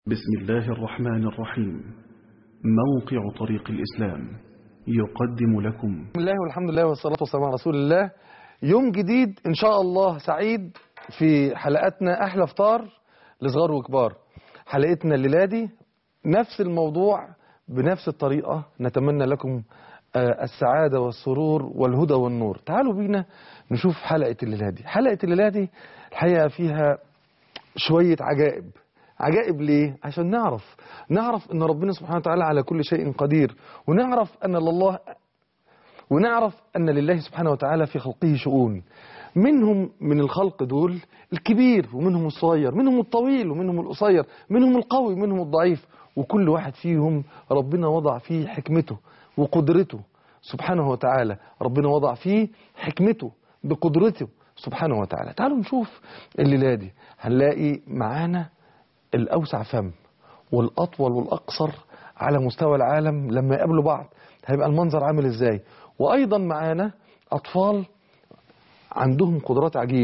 بسم الله الرحمن الرحيم موقع طريق الإسلام يقدم لكم بسم الله والحمد لله والصلاة والسلام على رسول الله يوم جديد إن شاء الله سعيد في حلقاتنا أحلى فطار لصغار وكبار حلقتنا الليلة دي نفس الموضوع بنفس الطريقة نتمنى لكم آه، السعادة والسرور والهدى والنور تعالوا بينا نشوف حلقة الليلة دي حلقة الليلة دي الحقيقة فيها شوية عجائب عجائب ليه؟ عشان نعرف نعرف ان ربنا سبحانه وتعالى على كل شيء قدير ونعرف ان الله ونعرف ان لله سبحانه وتعالى في خلقه شؤون منهم من الخلق دول الكبير ومنهم الصغير منهم الطويل ومنهم القصير منهم القوي ومنهم الضعيف وكل واحد فيهم ربنا وضع فيه حكمته وقدرته سبحانه وتعالى ربنا وضع فيه حكمته بقدرته سبحانه وتعالى تعالوا نشوف الليلة دي هنلاقي معانا الأوسع فم والأطول والأقصر على مستوى العالم لما يقابلوا بعض هيبقى المنظر عامل ازاي وأيضا معانا أطفال عندهم قدرات عجيبة